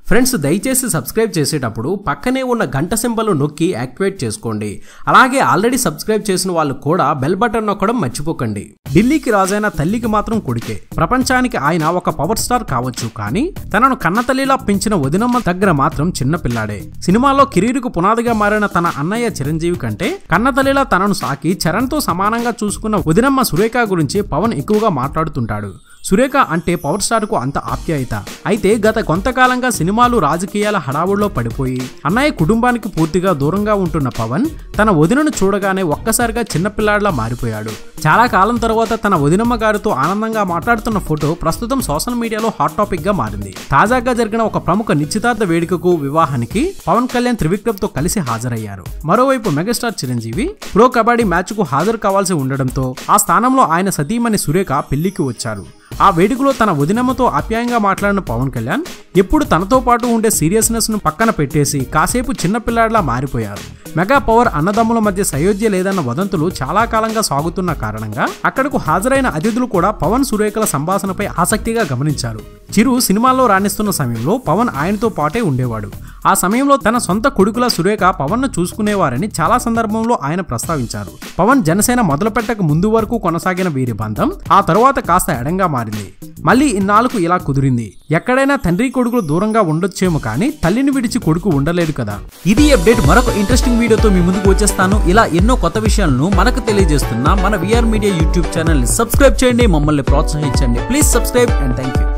friends దయచేసి subscribe చేసేటప్పుడు పక్కనే ఉన్న గంట సింబల్ నొక్కి యాక్టివేట్ చేసుకోండి అలాగే ఆల్రెడీ సబ్స్క్రైబ్ చేసిన వాళ్ళు కూడా బెల్ బటన్ నొక్కడం మర్చిపోకండి ఢిల్లీకి రాజైన తల్లికి మాత్రం కొడుకే ప్రపంచానికి ఆయన ఒక పవర్ స్టార్ కావచ్చు కానీ తనను కన్నతల్లిలా పెంచిన వదినమ్మ దగ్గర మాత్రం చిన్న పిల్లాడే సినిమాలో కెరీర్కు పునాదిగా మారిన తన అన్నయ్య చిరంజీవి కంటే కన్నతల్లిలా తనను సాకి చరణ్తో సమానంగా చూసుకున్న వదినమ్మ సురేఖ గురించి పవన్ ఎక్కువగా మాట్లాడుతుంటాడు సురేఖ అంటే పవర్ స్టార్ కు అంత ఆప్యాయత అయితే గత కొంతకాలంగా సినిమాలు రాజకీయాల హడావుల్లో పడిపోయి అన్నయ్య కుటుంబానికి పూర్తిగా దూరంగా ఉంటున్న పవన్ తన వదినను చూడగానే ఒక్కసారిగా చిన్నపిల్లాడిలా మారిపోయాడు చాలా కాలం తర్వాత తన వదినమ్మ గారితో ఆనందంగా మాట్లాడుతున్న ఫోటో ప్రస్తుతం సోషల్ మీడియాలో హాట్ టాపిక్ గా మారింది తాజాగా జరిగిన ఒక ప్రముఖ నిశ్చితార్థ వేడుకకు వివాహానికి పవన్ కళ్యాణ్ త్రివిక్రమ్ తో కలిసి హాజరయ్యారు మరోవైపు megastar Chiranjeevi pro kabaddi match కు హాజరు కావాల్సి ఉండడంతో ఆ స్థానంలో ఆయన సతీమణి సురేఖ పెళ్లికి వచ్చారు ఆ వేడుకలో తన వదినమ్మతో ఆప్యాయంగా మాట్లాడిన పవన్ కళ్యాణ్ ఎప్పుడు తనతో పాటు ఉండే సీరియస్నెస్ ను పక్కన పెట్టేసి కాసేపు చిన్నపిల్లాడిలా మారిపోయారు మెగా పవర్ అన్నదమ్ముల మధ్య సయోధ్య లేదన్న వదంతులు చాలా కాలంగా సాగుతున్న కారణంగా అక్కడకు హాజరైన అతిథులు కూడా పవన్ సురేఖల సంభాషణపై ఆసక్తిగా గమనించారు చిరు సినిమాల్లో రాణిస్తున్న సమయంలో పవన్ ఆయనతో పాటే ఉండేవాడు ఆ సమయంలో తన సొంత కొడుకుల సురేఖ పవన్ ను చూసుకునేవారని చాలా సందర్భంలో ఆయన ప్రస్తావించారు పవన్ జనసేన మొదలుపెట్టక ముందు వరకు కొనసాగిన వీరి బంధం ఆ తరువాత కాస్త ఎడంగా మారింది మళ్ళీ ఇన్నాళ్లకు ఇలా కుదిరింది ఎక్కడైనా తండ్రి కొడుకులు దూరంగా ఉండొచ్చేమో కానీ తల్లిని విడిచి కొడుకు ఉండలేడు కదా ఇది అప్డేట్ మరొక ఇంట్రెస్టింగ్ వీడియోతో మీ ముందుకు వచ్చేస్తాను ఇలా ఎన్నో కొత్త విషయాలను మనకు తెలియజేస్తున్న మన విఆర్ మీడియా యూట్యూబ్ ఛానల్ ని సబ్స్క్రైబ్ చేయండి మమ్మల్ని ప్రోత్సహించండి please subscribe and thank you